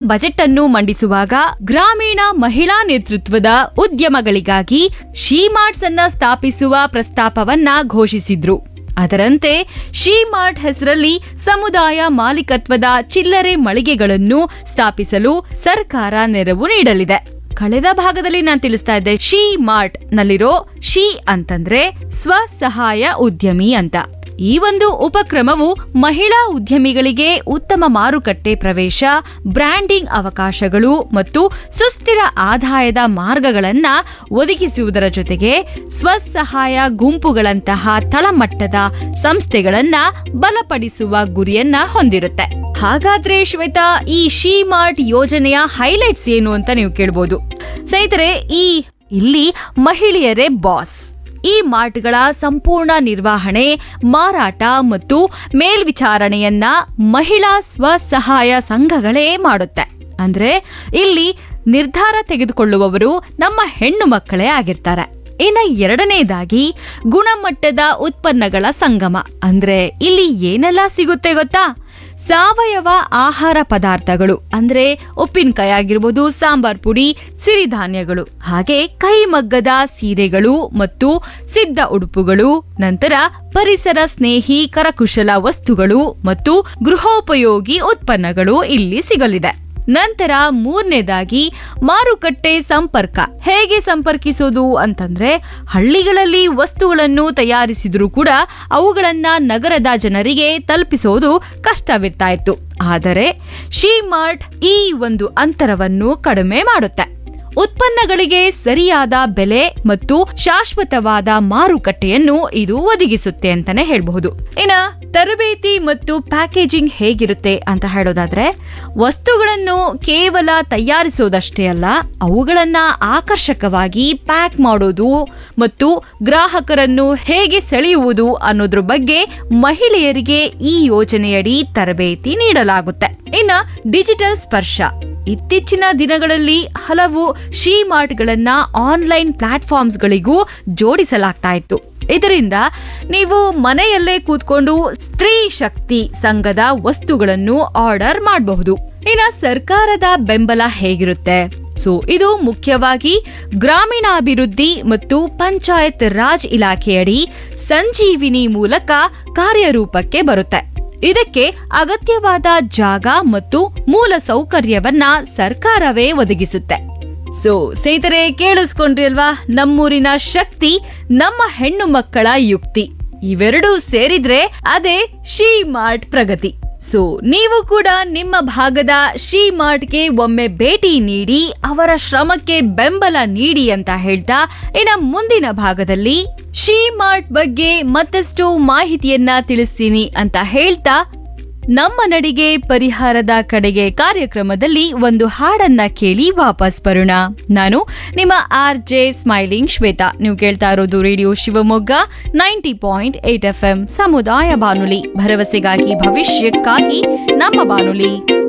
budget ಅನ್ನು ಮಂಡಿಸುವಾಗ ಗ್ರಾಮೀಣ ಮಹಿಳಾ ನೇತೃತ್ವದ ಉದ್ಯಮಗಳಿಗಾಗಿ ಶೀಮಾರ್ಟ್ಸ್ ಅನ್ನ ಸ್ಥಾಪಿಸುವ ಪ್ರಸ್ತಾಪವನ್ನ ಘೋಷಿಸಿದ್ರು ಅದರಂತೆ ಶೀಮಾರ್ಟ್ ಹೆಸರಲ್ಲಿ ಸಮುದಾಯ ಮಾಲೀಕತ್ವದ ಚಿಲ್ಲರೆ ಮಳಿಗೆಗಳನ್ನು ಸ್ಥಾಪಿಸಲು ಸರ್ಕಾರ ನೆರವು ನೀಡಲಿದೆ ಕಳೆದ ಭಾಗದಲ್ಲಿ ನಾನು ತಿಳಿಸ್ತಾ ಇದ್ದೆ ಶಿ ಮಾರ್ಟ್ ನಲ್ಲಿರೋ ಶಿ ಅಂತಂದ್ರೆ ಸ್ವಸಹಾಯ ಉದ್ಯಮಿ ಅಂತ ಈ ಒಂದು ಉಪಕ್ರಮವು ಮಹಿಳಾ ಉದ್ಯಮಿಗಳಿಗೆ ಉತ್ತಮ ಮಾರುಕಟ್ಟೆ ಪ್ರವೇಶ ಬ್ರ್ಯಾಂಡಿಂಗ್ ಅವಕಾಶಗಳು ಮತ್ತು ಸುಸ್ಥಿರ ಆದಾಯದ ಮಾರ್ಗಗಳನ್ನ ಒದಗಿಸುವುದರ ಜೊತೆಗೆ ಸ್ವಸಹಾಯ ಗುಂಪುಗಳಂತಹ ತಳಮಟ್ಟದ ಸಂಸ್ಥೆಗಳನ್ನ ಬಲಪಡಿಸುವ ಗುರಿಯನ್ನ ಹೊಂದಿರುತ್ತೆ ಹಾಗಾದ್ರೆ ಶ್ವೇತಾ ಈ ಶಿ ಮಾರ್ಟ್ ಯೋಜನೆಯ ಹೈಲೈಟ್ಸ್ ಏನು ಅಂತ ನೀವು ಕೇಳ್ಬೋದು ಸ್ನೇಹಿತರೆ ಈ ಇಲ್ಲಿ ಮಹಿಳೆಯರೇ ಬಾಸ್ ಈ ಮಾರ್ಟ್ಗಳ ಸಂಪೂರ್ಣ ನಿರ್ವಹಣೆ ಮಾರಾಟ ಮತ್ತು ಮೇಲ್ವಿಚಾರಣೆಯನ್ನ ಮಹಿಳಾ ಸ್ವಸಹಾಯ ಸಂಘಗಳೇ ಮಾಡುತ್ತೆ ಅಂದ್ರೆ ಇಲ್ಲಿ ನಿರ್ಧಾರ ತೆಗೆದುಕೊಳ್ಳುವವರು ನಮ್ಮ ಹೆಣ್ಣು ಮಕ್ಕಳೇ ಆಗಿರ್ತಾರೆ ಇನ್ನ ಎರಡನೇದಾಗಿ ಗುಣಮಟ್ಟದ ಉತ್ಪನ್ನಗಳ ಸಂಗಮ ಅಂದ್ರೆ ಇಲ್ಲಿ ಏನೆಲ್ಲ ಸಿಗುತ್ತೆ ಗೊತ್ತಾ ಸಾವಯವ ಆಹಾರ ಪದಾರ್ಥಗಳು ಅಂದ್ರೆ ಉಪ್ಪಿನಕಾಯಿ ಆಗಿರ್ಬೋದು ಸಾಂಬಾರ್ ಪುಡಿ ಸಿರಿಧಾನ್ಯಗಳು ಹಾಗೆ ಕೈಮಗ್ಗದ ಸೀರೆಗಳು ಮತ್ತು ಸಿದ್ಧ ಉಡುಪುಗಳು ನಂತರ ಪರಿಸರ ಸ್ನೇಹಿ ಕರಕುಶಲ ವಸ್ತುಗಳು ಮತ್ತು ಗೃಹೋಪಯೋಗಿ ಉತ್ಪನ್ನಗಳು ಇಲ್ಲಿ ಸಿಗಲಿದೆ ನಂತರ ಮೂರನೇದಾಗಿ ಮಾರುಕಟ್ಟೆ ಸಂಪರ್ಕ ಹೇಗೆ ಸಂಪರ್ಕಿಸೋದು ಅಂತಂದ್ರೆ ಹಳ್ಳಿಗಳಲ್ಲಿ ವಸ್ತುಗಳನ್ನು ತಯಾರಿಸಿದ್ರೂ ಕೂಡ ಅವುಗಳನ್ನ ನಗರದ ಜನರಿಗೆ ತಲುಪಿಸೋದು ಕಷ್ಟವಿರ್ತಾ ಇತ್ತು ಆದರೆ ಶಿ ಮಾರ್ಟ್ ಈ ಒಂದು ಅಂತರವನ್ನು ಕಡಿಮೆ ಮಾಡುತ್ತೆ ಉತ್ಪನ್ನಗಳಿಗೆ ಸರಿಯಾದ ಬೆಲೆ ಮತ್ತು ಶಾಶ್ವತವಾದ ಮಾರುಕಟ್ಟೆಯನ್ನು ಇದು ಒದಗಿಸುತ್ತೆ ಅಂತಾನೆ ಹೇಳಬಹುದು ಇನ್ನ ತರಬೇತಿ ಮತ್ತು ಪ್ಯಾಕೇಜಿಂಗ್ ಹೇಗಿರುತ್ತೆ ಅಂತ ಹೇಳೋದಾದ್ರೆ ವಸ್ತುಗಳನ್ನು ಕೇವಲ ತಯಾರಿಸೋದಷ್ಟೇ ಅಲ್ಲ ಅವುಗಳನ್ನ ಆಕರ್ಷಕವಾಗಿ ಪ್ಯಾಕ್ ಮಾಡೋದು ಮತ್ತು ಗ್ರಾಹಕರನ್ನು ಹೇಗೆ ಸೆಳೆಯುವುದು ಅನ್ನೋದ್ರ ಬಗ್ಗೆ ಮಹಿಳೆಯರಿಗೆ ಈ ಯೋಜನೆಯಡಿ ತರಬೇತಿ ನೀಡಲಾಗುತ್ತೆ ಇನ್ನ ಡಿಜಿಟಲ್ ಸ್ಪರ್ಶ ಇತ್ತೀಚಿನ ದಿನಗಳಲ್ಲಿ ಹಲವು ಶಿ ಮಾರ್ಟ್ಗಳನ್ನ ಆನ್ಲೈನ್ ಪ್ಲಾಟ್ಫಾರ್ಮ್ಸ್ಗಳಿಗೂ ಜೋಡಿಸಲಾಗ್ತಾ ಇತ್ತು ಇದರಿಂದ ನೀವು ಮನೆಯಲ್ಲೇ ಕೂತ್ಕೊಂಡು ಸ್ತ್ರೀ ಶಕ್ತಿ ಸಂಘದ ವಸ್ತುಗಳನ್ನು ಆರ್ಡರ್ ಮಾಡಬಹುದು ಇನ್ನ ಸರ್ಕಾರದ ಬೆಂಬಲ ಹೇಗಿರುತ್ತೆ ಸೊ ಇದು ಮುಖ್ಯವಾಗಿ ಗ್ರಾಮೀಣಾಭಿವೃದ್ಧಿ ಮತ್ತು ಪಂಚಾಯತ್ ರಾಜ್ ಇಲಾಖೆಯಡಿ ಸಂಜೀವಿನಿ ಮೂಲಕ ಕಾರ್ಯರೂಪಕ್ಕೆ ಬರುತ್ತೆ ಇದಕ್ಕೆ ಅಗತ್ಯವಾದ ಜಾಗ ಮತ್ತು ಮೂಲ ಸೌಕರ್ಯವನ್ನ ಸರ್ಕಾರವೇ ಒದಗಿಸುತ್ತೆ ಸೊ ಸ್ನೇಹಿತರೆ ಕೇಳಿಸ್ಕೊಂಡ್ರಿ ಅಲ್ವಾ ನಮ್ಮೂರಿನ ಶಕ್ತಿ ನಮ್ಮ ಹೆಣ್ಣು ಮಕ್ಕಳ ಯುಕ್ತಿ ಇವೆರಡೂ ಸೇರಿದ್ರೆ ಅದೇ ಶಿ ಮಾರ್ಟ್ ಪ್ರಗತಿ ಸೊ ನೀವು ಕೂಡ ನಿಮ್ಮ ಭಾಗದ ಶಿ ಮಾರ್ಟ್ಗೆ ಒಮ್ಮೆ ಭೇಟಿ ನೀಡಿ ಅವರ ಶ್ರಮಕ್ಕೆ ಬೆಂಬಲ ನೀಡಿ ಅಂತ ಹೇಳ್ತಾ ಇನ್ನ ಮುಂದಿನ ಭಾಗದಲ್ಲಿ ಶಿ ಮಾರ್ಟ್ ಬಗ್ಗೆ ಮತ್ತಷ್ಟು ಮಾಹಿತಿಯನ್ನ ತಿಳಿಸ್ತೀನಿ ಅಂತ ಹೇಳ್ತಾ ನಮ್ಮ ನಡಿಗೆ ಪರಿಹಾರದ ಕಡೆಗೆ ಕಾರ್ಯಕ್ರಮದಲ್ಲಿ ಒಂದು ಹಾಡನ್ನ ಕೇಳಿ ವಾಪಸ್ ಬರೋಣ ನಾನು ನಿಮ್ಮ ಆರ್ ಜೆ ಸ್ಮೈಲಿಂಗ್ ಶ್ವೇತಾ ನೀವು ಕೇಳ್ತಾ ಇರೋದು radio Shivamogga ninety point eight F M ಸಮುದಾಯ ಬಾನುಲಿ ಭರವಸೆಗಾಗಿ ಭವಿಷ್ಯಕ್ಕಾಗಿ ನಮ್ಮ ಬಾನುಲಿ